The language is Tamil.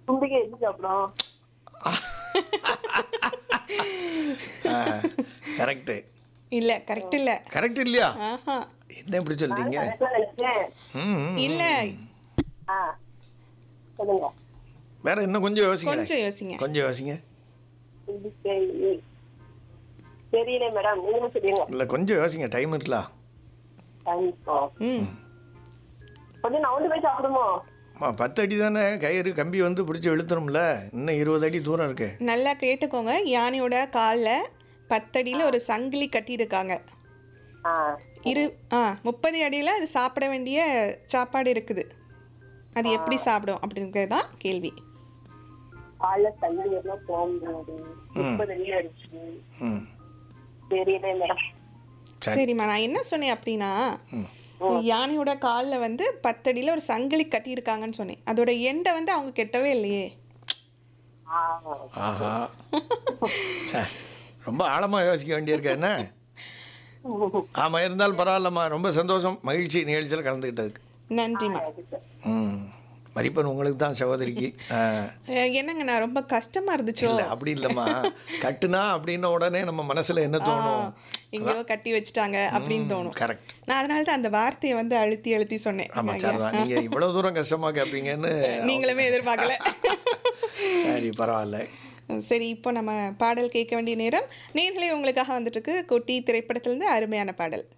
தும்பிக்கை எப்படி சாப்பிடும் கரெக்டு இல்ல கரெக்ட் இல்ல கரெக்ட் இல்லையா ஆஹா என்ன இப்படி சொல்றீங்க கரெக்டா நினைச்சேன் ம், ம். இல்ல ஆ சொல்லுங்க வேற இன்னும் கொஞ்சம் யோசிங்க கொஞ்சம் யோசிங்க கொஞ்சம் யோசிங்க தும்பிக்கை தெரியல மேடம் நீங்களும் சொல்லுங்க இல்லை கொஞ்சம் யோசிங்க டைம் இருக்குல்ல கண்டிப்பா ம் கொஞ்சம் நவுண்டு போய் சாப்பிடுமோ அம்மா பத்து அடி தானே கயிறு கம்பி வந்து பிடிச்சி இழுத்துரும்ல இன்னும் இருபது அடி தூரம் இருக்கு நல்லா கேட்டுக்கோங்க யானையோட காலில் பத்தடியில் ஒரு சங்கிலி கட்டியிருக்காங்க ஆ இரு ஆ முப்பது அடியில் அது சாப்பிட வேண்டிய சாப்பாடு இருக்குது அது எப்படி சாப்பிடும் அப்படிங்கிறது தான் கேள்வி காலைல தண்ணி எல்லாம் போக முடியாது முப்பது அடி அடிச்சு ம் தெரியல மேடம் சரி சரிம்மா நான் என்ன சொன்னேன் அப்படின்னா யானையோட காலில் வந்து பத்தடியில் ஒரு சங்கிலி கட்டியிருக்காங்கன்னு சொன்னேன் அதோட எண்டை வந்து அவங்க கெட்டவே இல்லையே ஆ ஆஹா சே, ரொம்ப ஆழமாக யோசிக்க வேண்டியிருக்கு என்ன ஆமாம் இருந்தாலும் பரவாயில்லம்மா ரொம்ப சந்தோஷம் மகிழ்ச்சி நிகழ்ச்சியில் கலந்துக்கிட்டதுக்கு நன்றிம்மா ம் மதிப்பெண் உங்களுக்கு தான் சகோதரிக்கு ஆ அஹ் என்னங்க நான் ரொம்ப கஷ்டமா இருந்துச்சோ இல்லை அப்படி இல்லைம்மா கட்டுனா அப்படின்ன உடனே நம்ம மனசில் என்ன தோணும் எங்கேயோ கட்டி வச்சுட்டாங்க அப்படின்னு தோணும் கரெக்ட் நான் அதனால தான் அந்த வார்த்தையை வந்து அழுத்தி அழுத்தி சொன்னேன் ஆமாம் சரி தான் நீங்கள் இவ்வளோ தூரம் கஷ்டமாக கேட்பீங்கன்னு நீங்களுமே எதிர்பார்க்கல சரி பரவாயில்ல சரி இப்போ நம்ம பாடல் கேட்க வேண்டிய நேரம் நேர்களே உங்களுக்காக வந்துட்டு இருக்கு கொட்டி திரைப்படத்திலிருந்து அருமையான பாடல்